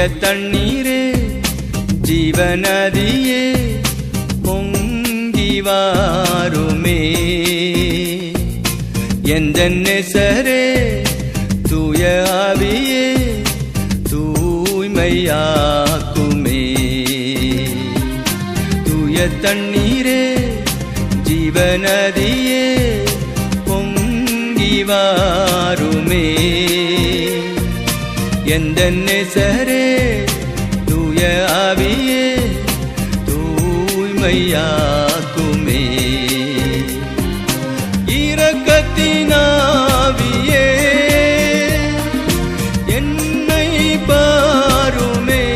தண்ணீரே ஜீவநதியே பொங்கி வாருமே எந்த நெசரே தூய ஆவியே தூய்மையாக்குமே தூய தண்ணீரே ஜீவநதியே பொங்கி வாருமே எந்த நெசரே தூய ஆவியே தூய்மையாக்குமே இரக்கத்தினாவியே என்னை பாருமே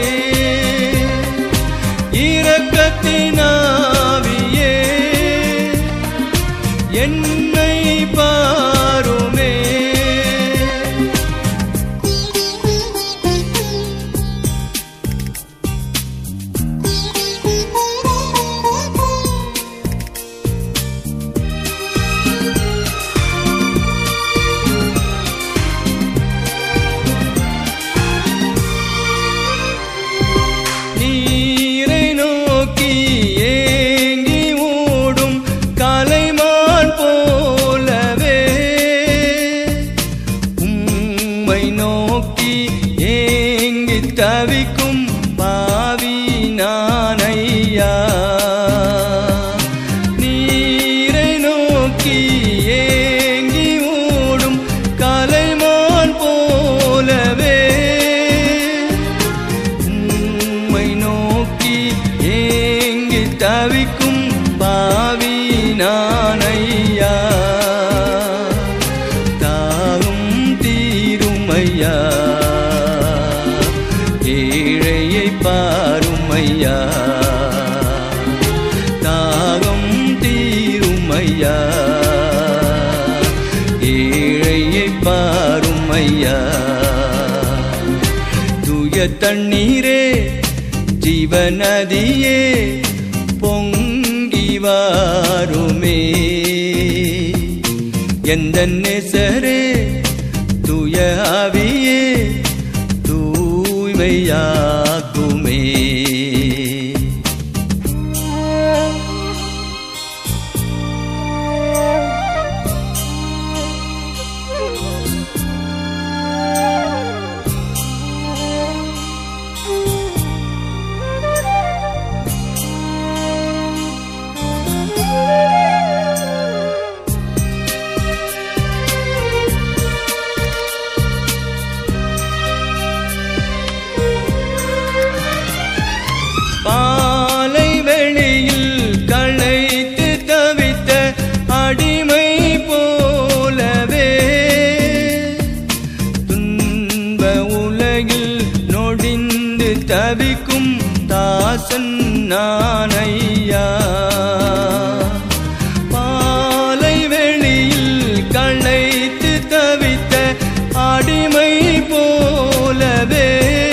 இரக்கத்தினாவியே என்னை பாருமே நீரை நோக்கி ஏங்கி ஓடும் கலைமான் போலவே உம்மை நோக்கி ஏங்கி தவிக்கும் பாவி நானையா நீரை நோக்கி ஏங்கி ஓடும் கலைமான் போலவே உம்மை நோக்கி ஏங்கி தவிக்கும் பாவி நானையா தாகும் தீருமையா ஏழையை பாருமையா தாகம் தீருமையா ஏழையை பாருமையா தூய தண்ணீரே ஜீவநதியே பொங்கி வாருமே எந்த நெசரே தூய ஆவியே தூய்மையாக்குமே பாலை வெளியில் களைத்து தவித்த அடிமை போலவே துன்ப உலகில் நொடிந்து தவிக்கும் தாசன் நானையா பாலை வெளியில் களைத்து தவித்த அடிமை போலவே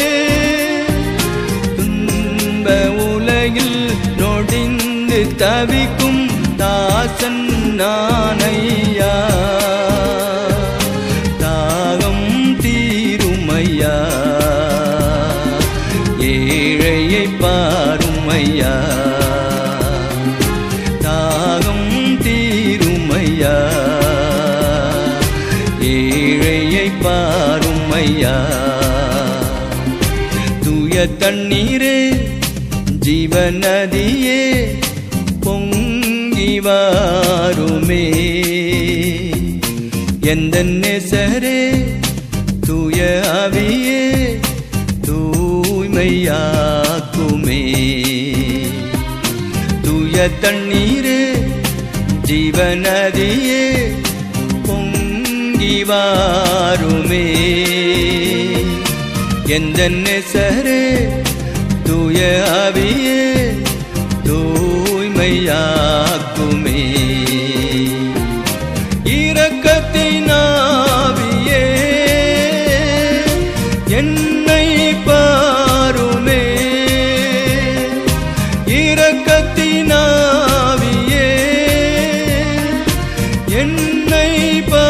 துன்ப உலகில் நொடிந்து தவிக்கும் தாசன் நானையா தாகம் தீருமையா ஏழையை பாருமையா தாகம் தீருமையா ஏழையை பாருமையா தூய தண்ணீரே ஜீவநதியே பொங்கி வாருமே எந்த நெசரே தூய ஆவியே தூய்மையாக்குமே தூய தண்ணீரே ஜீவநதியே பொங்கி வாருமே எந்த நெசரே தூய ஆவியே தூய்மையாக்குமே இரக்கத்தின் ஆவியே என்னை பாருமே இரக்கத்தின் ஆவியே என்னை பா